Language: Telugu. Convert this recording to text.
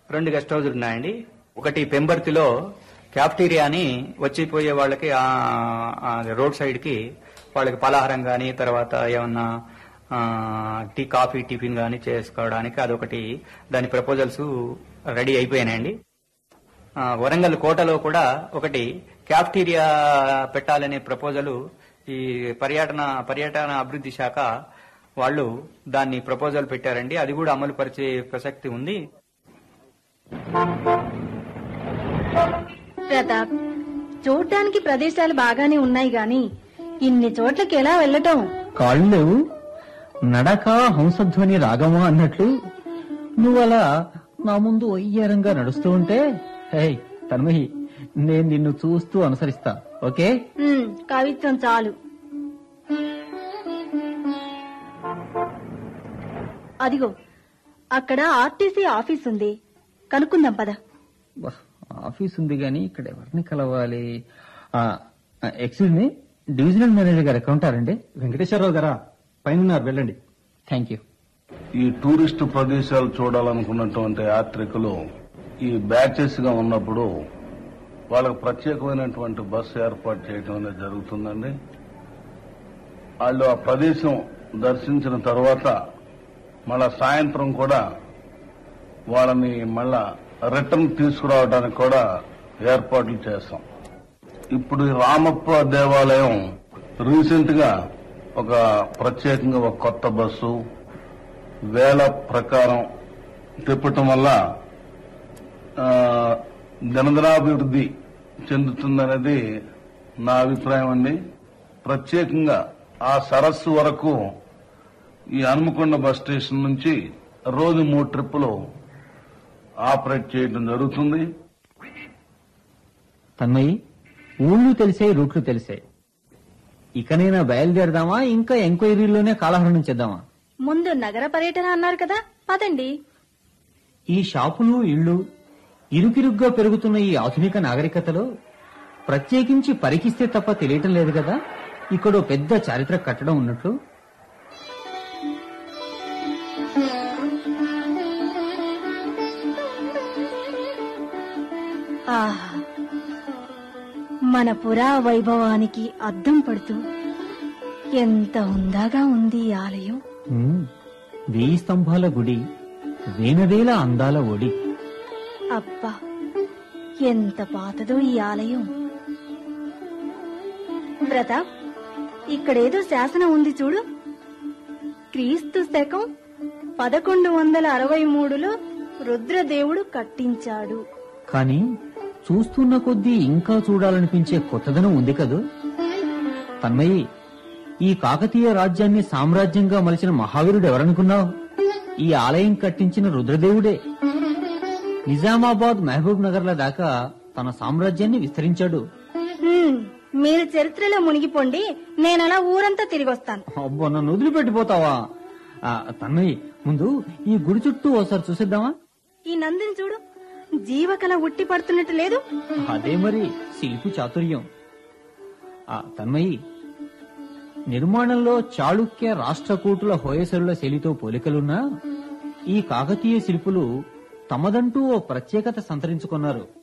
రెండు గెస్ట్ హౌస్లు ఉన్నాయండి ఒకటి పెంబర్తిలో క్యాఫ్టీరియా అని వచ్చిపోయే వాళ్ళకి ఆ ఆ రోడ్ సైడ్ కి వాళ్ళకి పలహారం కానీ తర్వాత ఏమన్నా ఆ, టీ కాఫీ టిఫిన్ కానీ చేసుకోవడానికి అదొకటి దాని ప్రపోజల్స్ రెడీ అయిపోయినాయండి ఆ, వరంగల్ కోటలో కూడా ఒకటి క్యాఫ్టీరియా పెట్టాలనే ప్రపోజల్ ఈ పర్యటన పర్యటన అభివృద్ధి శాఖ వాళ్ళు దాన్ని ప్రపోజల్ పెట్టారండి అది కూడా అమలు పరిచే ప్రసక్తి ఉంది ప్రతాప్ చూడ్డానికి ప్రదేశాలు బాగానే ఉన్నాయి గాని ఇన్ని చోట్లకి ఎలా వెళ్ళటం కాళ్ళు లేవు నడక హంసధ్వని రాగమా అన్నట్లు నువ్వలా నా ముందు వయ్యారంగా నడుస్తూ ఉంటే హే తన్మహి నేను నిన్ను చూస్తూ అనుసరిస్తా ఓకే ఉమ్, కవిత్వం చాలు అదిగో అక్కడ ఆర్టీసీ ఆఫీస్ ఉంది కనుక్కుందాం పద బా, ఆఫీస్ ఉంది గాని ఇక్కడ ఎవరిని కలవాలి ఎక్స్క్యూజ్ మీ డివిజనల్ మేనేజర్ గారు ఎక్కడ ఉంటారండి వెంకటేశ్వరరావు గారా పైన వెళ్ళండి థ్యాంక్ యూ ఈ టూరిస్ట్ ప్రదేశాలు చూడాలనుకున్నటువంటి యాత్రికులు ఈ బ్యాచెస్ గా ఉన్నప్పుడు వాళ్ళకు ప్రత్యేకమైనటువంటి బస్సు ఏర్పాటు చేయడం అనేది జరుగుతుందండి వాళ్ళు ఆ ప్రదేశం దర్శించిన తర్వాత మళ్ళా సాయంత్రం కూడా వాళ్ళని మళ్ళా రిటర్న్ తీసుకురావడానికి కూడా ఏర్పాట్లు చేస్తాం ఇప్పుడు ఈ రామప్ప దేవాలయం రీసెంట్ గా ఒక ప్రత్యేకంగా ఒక కొత్త బస్సు వేల ప్రకారం తిప్పటం వల్ల ఆ, దినదినాభివృద్ధి చెందుతుందనేది నా అభిప్రాయం అండి ప్రత్యేకంగా ఆ సరస్సు వరకు ఈ హనుమకొండ బస్ స్టేషన్ నుంచి రోజు మూడు ట్రిప్పులు ఆపరేట్ చేయడం జరుగుతుంది తన్మయి ఊళ్ళు తెలిసే రూట్లు తెలిసే ఇకనైనా బయలుదేరదామా ఇంకా ఎంక్వైరీలోనే కాలహరణం చేద్దామా ముందు నగర పర్యటన అన్నారు కదా పదండి ఈ షాపులు ఇళ్ళు ఇరుకిరుగ్గా పెరుగుతున్న ఈ ఆధునిక నాగరికతలో ప్రత్యేకించి పరికిస్తే తప్ప తెలియటం లేదు కదా ఇక్కడో పెద్ద చారిత్రక కట్టడం ఉన్నట్లు ఆహా మన పురా వైభవానికి అద్దం పడుతూ ఎంత హుందాగా ఉంది ఈ ఆలయం ఉమ్, వెయ్యి స్తంభాల గుడి వేనవేల అందాల ఒడి అబ్బా ఎంత పాతదో ఈ ఆలయం ప్రతాప్ ఇక్కడేదో శాసనం ఉంది చూడు క్రీస్తు శకం పదకొండు వందల అరవై మూడులో రుద్రదేవుడు కట్టించాడు కానీ చూస్తున్న కొద్దీ ఇంకా చూడాలనిపించే కొత్తదనం ఉంది కదూ తన్మయి ఈ కాకతీయ రాజ్యాన్ని సామ్రాజ్యంగా మలిచిన మహావీరుడు ఎవరనుకున్నావు ఈ ఆలయం కట్టించిన రుద్రదేవుడే నిజామాబాద్ మహబూబ్ నగర్ల దాకా తన సామ్రాజ్యాన్ని విస్తరించాడు హ్మ్, మీరు చరిత్రలో మునిగిపోండి నేనలా ఊరంతా తిరిగొస్తాను అబ్బో నన్ను వదిలిపెట్టిపోతావా ఆ, తన్మయి ముందు ఈ గుడి చుట్టూ ఒకసారి చూసేద్దామా ఈ నందిని చూడు జీవకళ ఉట్టి పడుతున్నట్టు లేదు అదే మరి శిల్పు చాతుర్యం ఆ తన్మయి నిర్మాణంలో చాళుక్య రాష్ట్రకూటుల హోయసరుల శైలితో పోలికలున్నా ఈ కాకతీయ శిల్పులు తమదంటూ ఓ ప్రత్యేకత సంతరించుకున్నారు